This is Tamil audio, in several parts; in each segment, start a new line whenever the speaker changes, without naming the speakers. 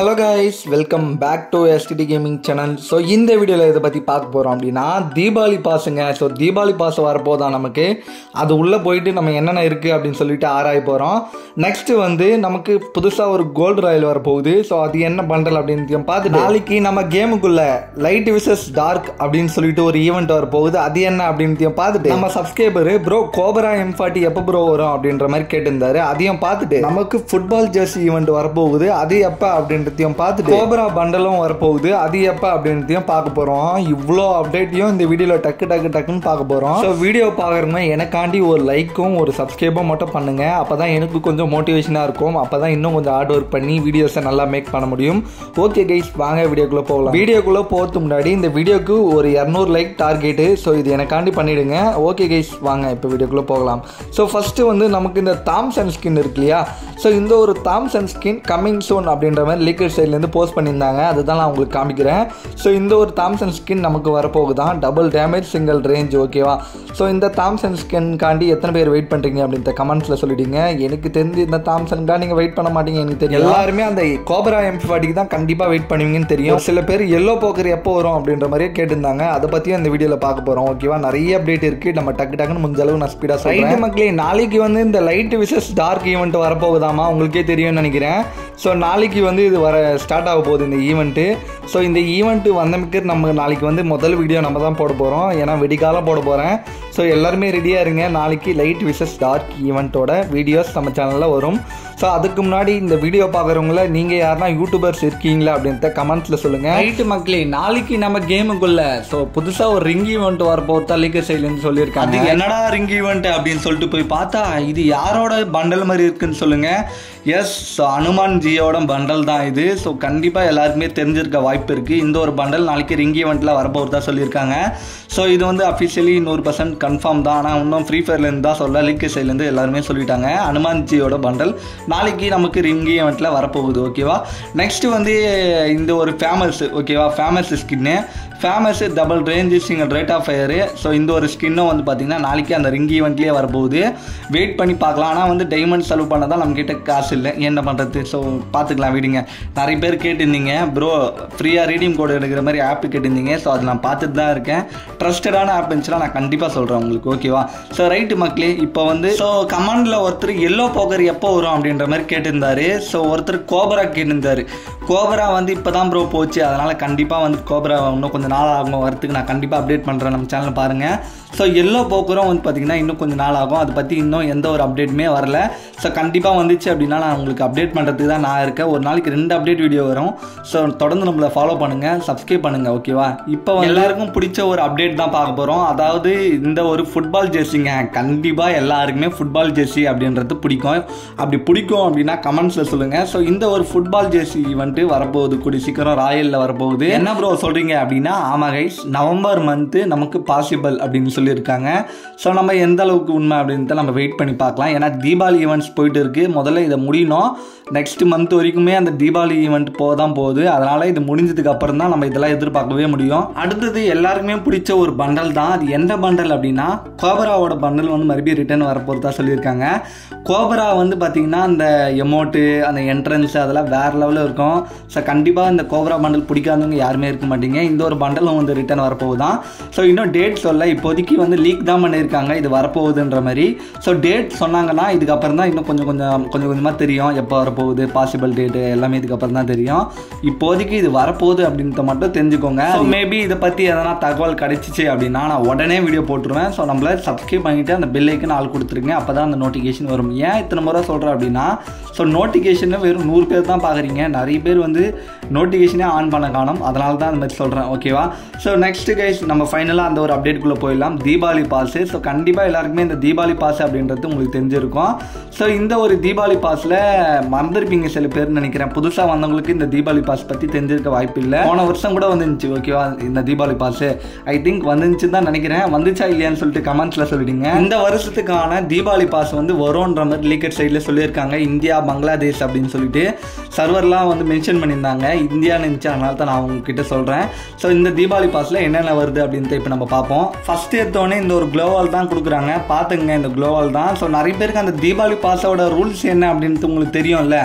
hello guys welcome back to STD gaming channel so இந்த வீடியோவில் இதை பற்றி பார்க்க போகிறோம் அப்படின்னா தீபாவளி பாஸுங்க ஸோ தீபாவளி பாஸ் வரப்போதான் நமக்கு அது உள்ளே போயிட்டு நம்ம என்னென்ன இருக்குது அப்படின்னு சொல்லிட்டு ஆராய போகிறோம் நெக்ஸ்ட்டு வந்து நமக்கு புதுசாக ஒரு கோல்டு ராயல் வரப்போகுது ஸோ அது என்ன பண்டல் அப்படின்னு பார்த்து நாளைக்கு நம்ம கேமுக்குள்ள லைட் விசஸ் டார்க் அப்படின்னு சொல்லிட்டு ஒரு ஈவெண்ட் வரப்போகுது அது என்ன அப்படின்னு பார்த்துட்டு நம்ம subscriber bro cobra M forty எப்போ ப்ரோ வரும் அப்படின்ற மாதிரி கேட்டிருந்தாரு அதையும் பார்த்துட்டு நமக்கு ஃபுட்பால் ஜெர்சி ஈவெண்ட் வரப்போகுது அது எப்போ அப்படின்றதையும் பார்த்துட்டு கோபரா பண்டலும் வரப்போகுது அது எப்போ அப்படின்றதையும் பார்க்க போகிறோம் இவ்வளோ அப்டேட்டையும் இந்த வீடியோவில் டக்கு டக்கு டக்குன்னு பார்க்க போகிறோம் ஸோ வீடியோ பார்க்குறவங்க எனக்காண்டி ஒரு லைக்கும் ஒரு சப்ஸ்கிரைபும் மட்டும் பண்ணுங்க அப்போ தான் எனக்கு கொஞ்சம் மோட்டிவேஷனாக இருக்கும் அப்போ தான் இன்னும் கொஞ்சம் ஹார்ட் ஒர்க் பண்ணி வீடியோஸை நல்லா மேக் பண்ண முடியும் ஓகே கைஸ் வாங்க வீடியோக்குள்ளே போகலாம் வீடியோக்குள்ளே போகிறதுக்கு முன்னாடி இந்த வீடியோக்கு ஒரு இரநூறு லைக் டார்கெட்டு ஸோ இது எனக்காண்டி பண்ணிவிடுங்க ஓகே கைஸ் வாங்க இப்போ வீடியோக்குள்ளே போகலாம் ஸோ ஃபஸ்ட்டு வந்து நமக்கு இந்த தாம்சன் ஸ்கின் இருக்கு இல்லையா ஸோ இந்த ஒரு தாம்சன் ஸ்கின் கம்மிங் சோன் அப்படின்ற மாதிரி லீக்கர் சைட்லேருந்து போஸ்ட் பண்ணியிருந்தாங்க அதுதான் நான் உங்களுக்கு காமிக்கிறேன் ஸோ இந்த ஒரு தாம்சன் ஸ்கின் நமக்கு வரப்போகுதான் டபுள் டேமேஜ் சிங்கிள் ரேஞ்ச் ஓகேவா ஸோ இந்த தாம்சன் ஸ்கின்காண்டி எத்தனை பேர் வெயிட் பண்ணுறீங்க அப்படின்ற கமெண்ட்ஸில் சொல்லிட்டீங்க எனக்கு தெரிஞ்சு இந்த தாம்சன்காக நீங்கள் வெயிட் பண்ண மாட்டீங்க எனக்கு தெரியும் எல்லாருமே அந்த கோபரா எம் ஃபார்ட்டிக்கு தான் கண்டிப்பாக வெயிட் பண்ணுவீங்கன்னு தெரியும் சில பேர் எல்லோ போக்கர் எப்போ வரும் அப்படின்ற மாதிரியே கேட்டிருந்தாங்க அதை பற்றியும் இந்த வீடியோவில் பார்க்க போகிறோம் ஓகேவா நிறைய அப்டேட் இருக்குது நம்ம டக்கு டக்குன்னு முடிஞ்ச அளவு நான் ஸ்பீடாக சொல்கிறேன் மக்களே நாளைக்கு வந்து இந்த லைட் விசஸ் டார்க் ஈவெண்ட் வரப்போகுதாமா உங்களுக்கே தெரியும்னு நினைக்கிறேன் ஸோ நாளைக்கு வந்து இது வர ஸ்டார்ட் ஆக போகுது இந்த ஈவெண்ட்டு ஸோ இந்த ஈவெண்ட்டு வந்தமைக்கு நம்ம நாளைக்கு வந்து முதல் வீடியோ நம்ம தான் போட போகிறோம் ஏன்னா வெடிக்காலம் போட போகிறேன் ஸோ எல்லாருமே ரெடியாக இருங்க நாளைக்கு லைட் விசஸ் டார்க் ஈவெண்ட்டோட வீடியோஸ் நம்ம சேனலில் வரும் ஸோ அதுக்கு முன்னாடி இந்த வீடியோ பார்க்குறவங்கள நீங்கள் யாருன்னா யூடியூபர்ஸ் இருக்கீங்களா அப்படின்றத கமெண்ட்ஸில் சொல்லுங்கள் ரைட்டு மக்களே நாளைக்கு நம்ம கேமுக்குள்ள ஸோ புதுசாக ஒரு ரிங் ஈவெண்ட் வரப்போது தள்ளிக்க சைட்லேருந்து சொல்லியிருக்காங்க
அது என்னடா ரிங் ஈவெண்ட் அப்படின்னு சொல்லிட்டு போய் பார்த்தா இது யாரோட பண்டல் மாதிரி இருக்குன்னு சொல்லுங்க எஸ் ஸோ அனுமான் ஜியோட பண்டல் தான் இது ஸோ கண்டிப்பாக எல்லாருக்குமே தெரிஞ்சிருக்க வாய்ப்பு இருக்குது இந்த ஒரு பண்டல் நாளைக்கு ரிங் ஈவெண்ட்டில் வரப்போகிறதா சொல்லியிருக்காங்க ஸோ இது வந்து அஃபிஷியலி நூறு பர்சன்ட் கன்ஃபார்ம் தான் ஆனால் இன்னும் ஃப்ரீ ஃபயர்லேருந்து தான் சொல்ல லீக் சைட்லேருந்து எல்லாருமே சொல்லிட்டாங்க அனுமான் ஜியோட பண்டல் நாளைக்கு நமக்கு ரிங் ஈவெண்ட்டில் வரப்போகுது ஓகேவா நெக்ஸ்ட் வந்து இந்த ஒரு ஃபேமஸ் ஓகேவா ஃபேமஸ் ஸ்கின்னு famous double range single rate of fire so இந்த ஒரு ஸ்கின்னும் வந்து பார்த்திங்கன்னா நாளைக்கு அந்த ரிங் ஈவெண்ட்லேயே வரப்போகுது வெயிட் பண்ணி பார்க்கலாம் ஆனால் வந்து டைமண்ட் செலவு பண்ண தான் நம்மக்கிட்ட காசு இல்லை என்ன பண்ணுறது ஸோ பார்த்துக்கலாம் விடுங்க நிறைய பேர் கேட்டிருந்தீங்க ப்ரோ ஃப்ரீயாக ரீடிங் கோடு எடுக்கிற மாதிரி ஆப் கேட்டிருந்தீங்க ஸோ அதை நான் பார்த்துட்டு தான் இருக்கேன் ட்ரஸ்டடான ஆப் இருந்துச்சுன்னா நான் கண்டிப்பாக சொல்கிறேன் உங்களுக்கு ஓகேவா ஸோ ரைட்டு மக்களே இப்போ வந்து ஸோ கமாண்டில் ஒருத்தர் எல்லோ போக்கர் எப்போ வரும் அப்படின்ற மாதிரி கேட்டிருந்தாரு ஸோ ஒருத்தர் கோபரா கேட்டிருந்தாரு கோபரா வந்து இப்போ தான் ப்ரோ போச்சு அதனால் கண்டிப்பாக வந்து கோபரா இன்னும் கொஞ்சம் நாள் ஆகும் வரத்துக்கு நான் கண்டிப்பாக அப்டேட் பண்ணுறேன் நம்ம சேனல் பாருங்கள் ஸோ எல்லோ போக்கரும் வந்து பார்த்திங்கன்னா இன்னும் கொஞ்சம் நாள் ஆகும் அதை பற்றி இன்னும் எந்த ஒரு அப்டேட்டுமே வரல ஸோ கண்டிப்பாக வந்துச்சு அப்படின்னா நான் உங்களுக்கு அப்டேட் பண்ணுறதுக்கு தான் நான் இருக்கேன் ஒரு நாளைக்கு ரெண்டு அப்டேட் வீடியோ வரும் ஸோ தொடர்ந்து நம்மளை ஃபாலோ பண்ணுங்கள் சப்ஸ்கிரைப் பண்ணுங்கள் ஓகேவா இப்போ எல்லாருக்கும் பிடிச்ச ஒரு அப்டேட் தான் பார்க்க போகிறோம் அதாவது இந்த ஒரு ஃபுட்பால் ஜெர்சிங்க கண்டிப்பாக எல்லாருக்குமே ஃபுட்பால் ஜெர்சி அப்படின்றது பிடிக்கும் அப்படி பிடிக்கும் அப்படின்னா கமெண்ட்ஸில் சொல்லுங்கள் ஸோ இந்த ஒரு ஃபுட்பால் ஜெர்சி வந்துட்டு வரப்போகுது கூடி சீக்கிரம் ராயலில் வரப்போகுது என்ன ப்ரோ சொல்கிறீங்க அப்படின்னா ஆமாம் கைஸ் நவம்பர் மந்த்து நமக்கு பாசிபிள் அப்படின்னு சொல்லியிருக்காங்க ஸோ நம்ம எந்த அளவுக்கு உண்மை அப்படின்ட்டு நம்ம வெயிட் பண்ணி பார்க்கலாம் ஏன்னா தீபாவளி ஈவெண்ட்ஸ் போயிட்டு இருக்குது முதல்ல இதை முடியணும் நெக்ஸ்ட் மந்த் வரைக்குமே அந்த தீபாவளி ஈவெண்ட் போக தான் போகுது அதனால் இது முடிஞ்சதுக்கு அப்புறம் தான் நம்ம இதெல்லாம் எதிர்பார்க்கவே முடியும் அடுத்தது எல்லாருக்குமே பிடிச்ச ஒரு பண்டல் தான் அது எந்த பண்டல் அப்படின்னா கோபராவோட பண்டல் வந்து மறுபடியும் ரிட்டர்ன் வரப்போகிறதா சொல்லியிருக்காங்க கோபரா வந்து பார்த்திங்கன்னா அந்த எமௌண்ட்டு அந்த என்ட்ரன்ஸ் அதெல்லாம் வேறு லெவலில் இருக்கும் ஸோ கண்டிப்பாக இந்த கோபரா பண்டல் பிடிக்காதவங்க யாருமே இருக்க மாட்டீங்க இந்த ஒரு பண்டலும் வந்து ரிட்டர்ன் வரப்போகுதான் ஸோ இன்னும் டேட் சொல்ல இப்போதைக்கு வந்து லீக் தான் பண்ணியிருக்காங்க இது வரப்போகுதுன்ற மாதிரி ஸோ டேட் சொன்னாங்கன்னா இதுக்கப்புறம் தான் இன்னும் கொஞ்சம் கொஞ்சம் கொஞ்சம் கொஞ்சமாக தெரியும் எப்போ வரப்போகுது பாசிபிள் டேட்டு எல்லாமே இதுக்கப்புறம் தான் தெரியும் இப்போதைக்கு இது வரப்போகுது அப்படின்றத மட்டும் தெரிஞ்சுக்கோங்க மேபி இதை பற்றி எதனா தகவல் கிடைச்சிச்சு அப்படின்னா நான் உடனே வீடியோ போட்டுருவேன் ஸோ நம்மள சப்ஸ்கிரைப் பண்ணிவிட்டு அந்த பெல்லைக்கு நாள் கொடுத்துருங்க அப்போ தான் அந்த நோட்டிஃபிகேஷன் வரும் ஏன் இத்தனை முறை சொல்கிறேன் அப்படின்னா ஸோ நோட்டிஃபிகேஷனில் வெறும் நூறு பேர் தான் பார்க்குறீங்க நிறைய பேர் வந்து நோட்டிஃபிகேஷனே ஆன் பண்ண காணும் அதனால தான் அந்த மாதிரி சொல்கிறேன் ஓகேவா ஸோ நெக்ஸ்ட் கைஸ் நம்ம ஃபைனலாக அந்த ஒரு அப்டேட்குள்ளே போயிடலாம் தீபாவளி பாஸு ஸோ கண்டிப்பாக எல்லாருக்குமே இந்த தீபாவளி பாஸ் அப்படின்றது உங்களுக்கு தெரிஞ்சிருக்கும் ஸோ இந்த ஒரு தீபாவளி பாஸில் மறந்துருப்பீங்க சில பேர் நினைக்கிறேன் புதுசாக வந்தவங்களுக்கு இந்த தீபாவளி பாஸ் பற்றி தெரிஞ்சிருக்க வாய்ப்பு இல்லை போன வருஷம் கூட வந்துருந்துச்சு ஓகேவா இந்த தீபாவளி பாஸ் ஐ திங்க் வந்துச்சு தான் நினைக்கிறேன் வந்துச்சா இல்லையான்னு சொல்லிட்டு கமெண்ட்ஸில் சொல்லிடுங்க இந்த வருஷத்துக்கான தீபாவளி பாஸ் வந்து வரும்ன்ற மாதிரி லீக்கெட் சைடில் சொல்லியிருக்காங்க இந்தியா பங்களாதேஷ் அப்படின்னு சொல்லிட்டு சர்வர்லாம் வந்து மென்ஷன் பண்ணியிருந்தாங்க இந்தியான்னு இருந்துச்சு அதனால தான் நான் உங்ககிட்ட சொல்கிறேன் ஸோ இந்த தீபாவளி பாஸில் என்னென்ன வருது அப்படின்ட்டு இப்போ நம்ம பார்ப்போம் ஃபஸ்ட் எடுத்தோடனே இந்த ஒரு க்ளோவால் தான் கொடுக்குறாங்க பார்த்துங்க இந்த க்ளோவால் தான் ஸோ நிறைய பேருக்கு அந்த தீபாவளி பாஸோட ரூல்ஸ் என்ன அப்படின்ட்டு உங்களுக்கு தெரியும்ல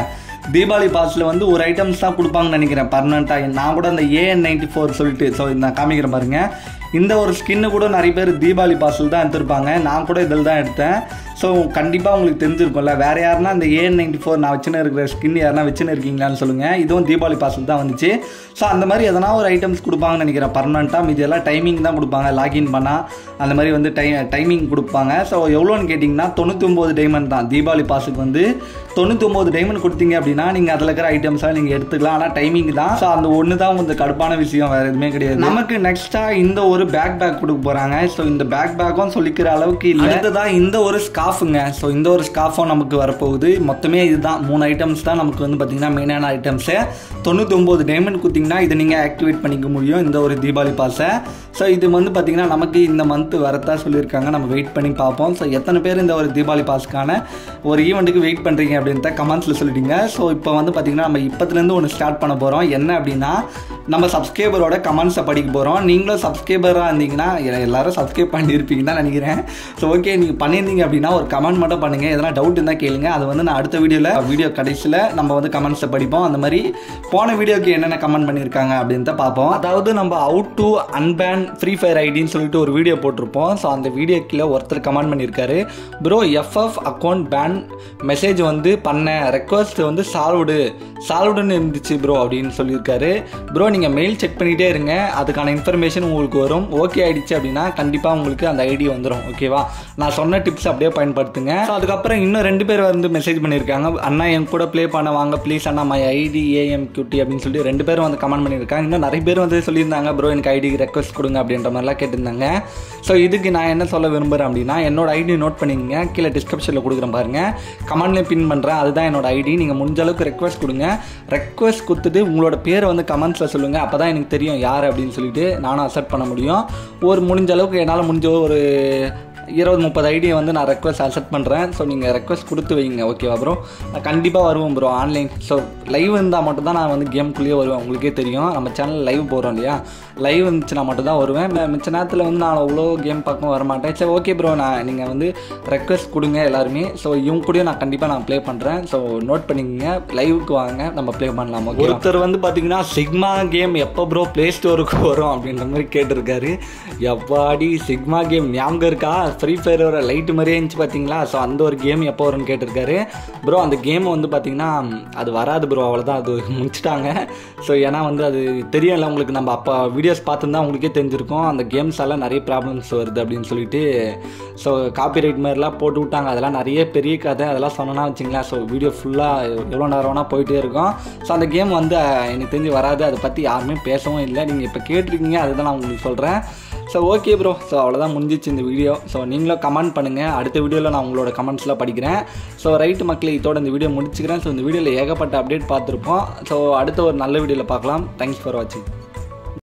தீபாவளி பாஸில் வந்து ஒரு ஐட்டம்ஸ் தான் கொடுப்பாங்கன்னு நினைக்கிறேன் பர்மனெண்ட்டாக நான் கூட அந்த ஏஎன் நைன்டி ஃபோர் சொல்லிட்டு ஸோ நான் காமிக்கிறேன் பாருங்க இந்த ஒரு ஸ்கின்னு கூட நிறைய பேர் தீபாவளி பாஸில் தான் எடுத்திருப்பாங்க நான் கூட இதில் தான் எடுத்தேன் ஸோ கண்டிப்பாக உங்களுக்கு தெரிஞ்சிருக்கும்ல வேறு யாருன்னா இந்த ஏஎன் நைன்டி ஃபோர் நான் வச்சுன்னு இருக்கிற ஸ்கின் யாருன்னா வச்சுன்னு இருக்கீங்களான்னு சொல்லுங்கள் இதுவும் தீபாவளி பாஸில் தான் வந்துச்சு ஸோ அந்த மாதிரி எதனா ஒரு ஐட்டம்ஸ் கொடுப்பாங்கன்னு நினைக்கிறேன் பர்மனெண்ட்டாக மீதி எல்லாம் டைமிங் தான் கொடுப்பாங்க லாகின் பண்ணால் அந்த மாதிரி வந்து டை டைமிங் கொடுப்பாங்க ஸோ எவ்வளோன்னு கேட்டிங்கன்னா தொண்ணூற்றி ஒம்பது டைமண்ட் தான் தீபாவளி பாஸுக்கு வந்து தொண்ணூற்றி ஒம்பது டைமண்ட் கொடுத்தீங்க அப்படின்னா நீங்கள் அதில் இருக்கிற ஐட்டம்ஸாக நீங்கள் எடுத்துக்கலாம் ஆனால் டைமிங் தான் ஸோ அந்த ஒன்று தான் கொஞ்சம் கடுப்பான விஷயம் வேறு எதுவுமே கிடையாது நமக்கு நெக்ஸ்ட்டாக இந்த ஒரு பேக் பேக் கொடுக்க போகிறாங்க ஸோ இந்த பேக் பேக்கும் சொல்லிக்கிற அளவுக்கு இல்லை அடுத்ததான் இந்த ஒரு ஸ்காஃபுங்க ஸோ இந்த ஒரு ஸ்காஃபும் நமக்கு வரப்போகுது மொத்தமே இதுதான் மூணு ஐட்டம்ஸ் தான் நமக்கு வந்து பார்த்திங்கன்னா மெயினான ஐட்டம்ஸு தொண்ணூற்றி ஒம்பது டைமண்ட் கொடுத்தீங்கன்னா இதை நீங்கள் ஆக்டிவேட் பண்ணிக்க முடியும் இந்த ஒரு தீபாவளி பாஸை ஸோ இது வந்து பார்த்திங்கன்னா நமக்கு இந்த மந்த் வரதா சொல்லியிருக்காங்க நம்ம வெயிட் பண்ணி பார்ப்போம் ஸோ எத்தனை பேர் இந்த ஒரு தீபாவளி பாஸ்க்கான ஒரு ஈவெண்ட்டுக்கு வெயிட் பண்ணுறீங்க அப்படின்ட்டு கமெண்ட்ஸில் சொல்லிட்டீங்க ஸோ இப்போ வந்து பார்த்திங்கன்னா நம்ம இப்போத்துலேருந்து ஒன்று ஸ்டார்ட் பண்ண போகிறோம் என்ன அப்படின்னா நம்ம சப்ஸ்கிரைபரோட கமெண்ட்ஸை படிக்க போகிறோம் நீங்களும் சப்ஸ்கிரைபராக இருந்தீங்கன்னா எ- எல்லாரும் சப்ஸ்கிரைப் பண்ணியிருப்பீங்கன்னு தான் நினைக்கிறேன் ஸோ ஓகே நீங்கள் பண்ணியிருந்தீங்க அப்படின்னா ஒரு கமெண்ட் மட்டும் பண்ணுங்கள் எதனா டவுட் இருந்தால் கேளுங்க அது வந்து நான் அடுத்த வீடியோவில் வீடியோ கடைசியில் நம்ம வந்து கமெண்ட்ஸை படிப்போம் அந்த மாதிரி போன வீடியோக்கு என்னென்ன கமெண்ட் பண்ணியிருக்காங்க அப்படின்னு தான் பார்ப்போம் அதாவது நம்ம out to unban free fire ஐடின்னு சொல்லிட்டு ஒரு வீடியோ போட்டிருப்போம் ஸோ அந்த வீடியோ கீழே ஒருத்தர் கமெண்ட் பண்ணியிருக்காரு bro FF account ban message வந்து பண்ணேன் ரெக்வஸ்ட் வந்து சால்வ்டு சால்வ்டுன்னு இருந்துச்சு ப்ரோ அப்படின்னு சொல்லியிருக்காரு ப்ரோ நீங்கள் மெயில் செக் பண்ணிகிட்டே இருங்க அதுக்கான இன்ஃபர்மேஷன் உங்களுக்கு வரும் ஓகே ஆயிடுச்சு அப்படின்னா கண்டிப்பாக உங்களுக்கு அந்த ஐடி வந்துடும் ஓகேவா நான் சொன்ன டிப்ஸ் அப்படியே பயன்படுத்துங்க ஸோ அதுக்கப்புறம் இன்னும் ரெண்டு பேர் வந்து மெசேஜ் பண்ணியிருக்காங்க அண்ணா என் கூட ப்ளே பண்ண வாங்க ப்ளீஸ் அண்ணா மை ஐடி ஏஎம் கியூட்டி அப்படின்னு சொல்லி ரெண்டு பேரும் வந்து கமெண்ட் பண்ணியிருக்காங்க இன்னும் நிறைய பேர் வந்து சொல்லியிருந்தாங்க ப்ரோ எனக்கு ஐடி ரெக்வஸ்ட் கொடுங்க அப்படின்ற மாதிரிலாம் கேட்டிருந்தாங்க ஸோ இதுக்கு நான் என்ன சொல்ல விரும்புகிறேன் அப்படின்னா என்னோட ஐடி நோட் பண்ணிக்கங்க கீழே டிஸ்கிரிப்ஷனில் கொடுக்குறேன் பாருங்க கமெண்ட்லேயும் பின் பண்ணுறேன் அதுதான் என்னோட ஐடி நீங்கள் முடிஞ்ச அளவுக்கு ரெக்வஸ்ட் கொடுங்க ரெக்வஸ்ட் கொடுத்துட்டு உங்களோட பேரை வந்து கமெண்ட்ஸில் சொல்லுங்கள் அப்போ தான் எனக்கு தெரியும் யார் அப்படின்னு சொல்லிட்டு நானும் அக்செப்ட் பண்ண முடியும் ஒரு முடிஞ்ச அளவுக்கு என்னால் முடிஞ்ச ஒரு இருபது முப்பது ஐடியை வந்து நான் ரெக்வஸ்ட் அக்செப்ட் பண்ணுறேன் ஸோ நீங்கள் ரெக்வஸ்ட் கொடுத்து வைங்க ஓகேவா ப்ரோ நான் கண்டிப்பாக வருவேன் ப்ரோ ஆன்லைன் ஸோ லைவ் இருந்தால் மட்டும் தான் நான் வந்து கேம்குள்ளேயே வருவேன் உங்களுக்கே தெரியும் நம்ம சேனல் லைவ் போகிறோம் இல்லையா லைவ் இருந்துச்சுன்னா மட்டும் தான் வருவேன் ம- மிச்ச நேரத்தில் வந்து நான் அவ்வளோ கேம் பார்க்க வர மாட்டேன் சரி ஓகே ப்ரோ நான் நீங்கள் வந்து ரெக்வஸ்ட் கொடுங்க எல்லாருமே ஸோ இவங்க கூடயும் நான் கண்டிப்பாக நான் ப்ளே பண்ணுறேன் ஸோ நோட் பண்ணிக்கங்க லைவுக்கு வாங்க நம்ம ப்ளே பண்ணலாம் ஓகே ஒருத்தர் வந்து பார்த்தீங்கன்னா சிக்மா கேம் எப்போ ப்ரோ ப்ளே ஸ்டோருக்கு வரும் அப்படின்ற மாதிரி கேட்டிருக்காரு எப்பாடி சிக்மா கேம் ஞாபகம் இருக்கா ஃப்ரீ ஃபயரோட லைட் மாதிரியே இருந்துச்சு பார்த்தீங்களா ஸோ அந்த ஒரு கேம் எப்போ வரும்னு கேட்டிருக்காரு ப்ரோ அந்த கேம் வந்து பார்த்தீங்கன்னா அது வராது ப்ரோ அவ்வளோதான் அது முடிச்சிட்டாங்க ஸோ ஏன்னா வந்து அது தெரியல உங்களுக்கு நம்ம அப்போ வீடியோஸ் பார்த்துருந்தா உங்களுக்கே தெரிஞ்சிருக்கும் அந்த கேம்ஸ் எல்லாம் நிறைய ப்ராப்ளம்ஸ் வருது அப்படின்னு சொல்லிட்டு ஸோ காப்பிரைட் மாதிரிலாம் போட்டு விட்டாங்க அதெல்லாம் நிறைய பெரிய கதை அதெல்லாம் சொன்னோன்னா வச்சிங்களேன் ஸோ வீடியோ ஃபுல்லாக எவ்வளோ நேரம் வேணால் போயிட்டே இருக்கும் ஸோ அந்த கேம் வந்து அஹ், எனக்கு தெரிஞ்சு வராது அதை பற்றி யாருமே பேசவும் இல்லை நீங்கள் இப்போ கேட்டிருக்கீங்க அதுதான் நான் உங்களுக்கு சொல்கிறேன் ஸோ ஓகே ப்ரோ ஸோ அவ்வளோதான் முடிஞ்சிச்சு இந்த வீடியோ ஸோ நீங்களும் கமெண்ட் பண்ணுங்கள் அடுத்த வீடியோவில் நான் உங்களோட கமெண்ட்ஸ்லாம் படிக்கிறேன் ஸோ ரைட்டு மக்களே இதோட இந்த வீடியோ முடிச்சுக்கிறேன் ஸோ இந்த வீடியோவில் ஏகப்பட்ட அப்டேட் பார்த்துருப்போம் ஸோ அடுத்த ஒரு நல்ல வீடியோவில் பார்க்கலாம் தேங்க்ஸ் ஃபார் வாட்சிங்